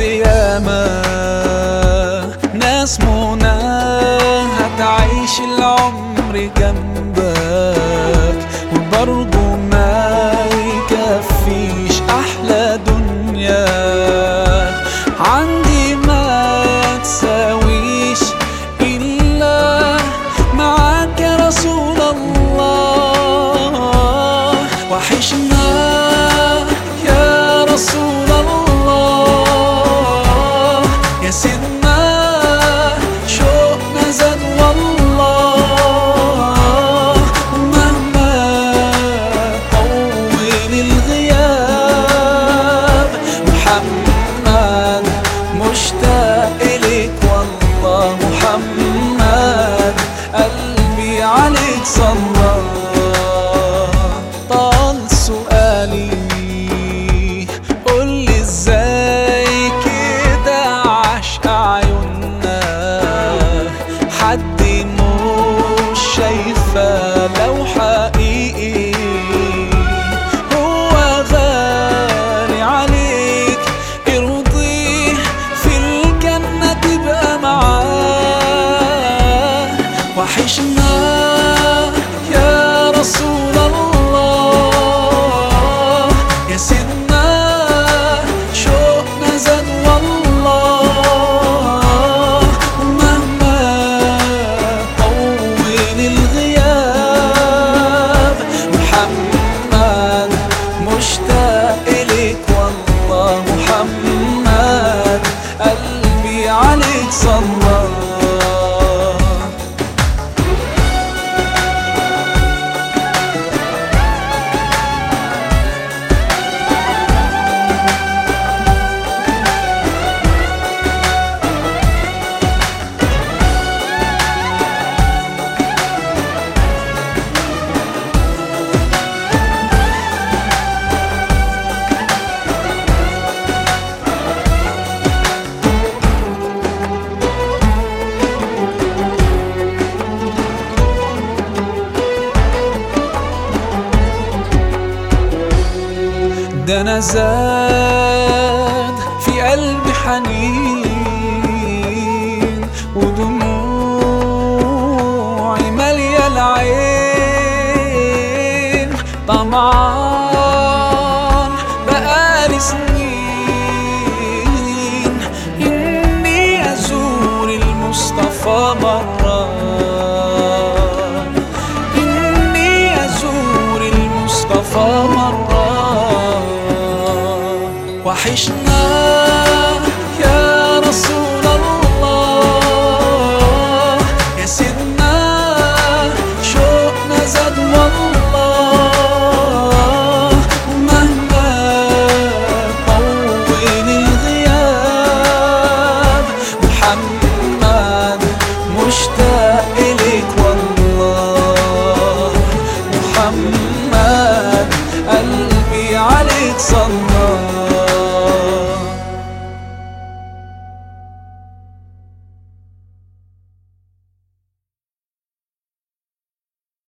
ياما ناس منى هتعيش العمر جنبك وبرضه ما يكفيش احلى دنيا عندي ما تساويش الا معاك يا رسول الله وحشنا يا رسول الله يا سيدنا شوقنا زاد والله مهما طول الغياب محمد مشتاق إليك والله محمد قلبي عليك صلى طال سؤالي قولي ازاي كده عشق عيوننا حد مش شايفة لو حقيقي هو غالي عليك ارضيه في الجنة تبقى معاه وحشنا يا رسول الله يا سيدنا شوقنا زاد والله مهما طول الغياب محمد مشتاق إليك والله محمد قلبي عليك صلى ده انا زاد في قلبي حنين ودموعي مالية العين طمعان بقالي سنين اني ازور المصطفى مرة إني أزور المصطفى مرة وحشنا يا رسول الله يا سيدنا شوقنا زاد والله مهما طول الغياب محمد مشتاق إليك والله محمد قلبي عليك صلى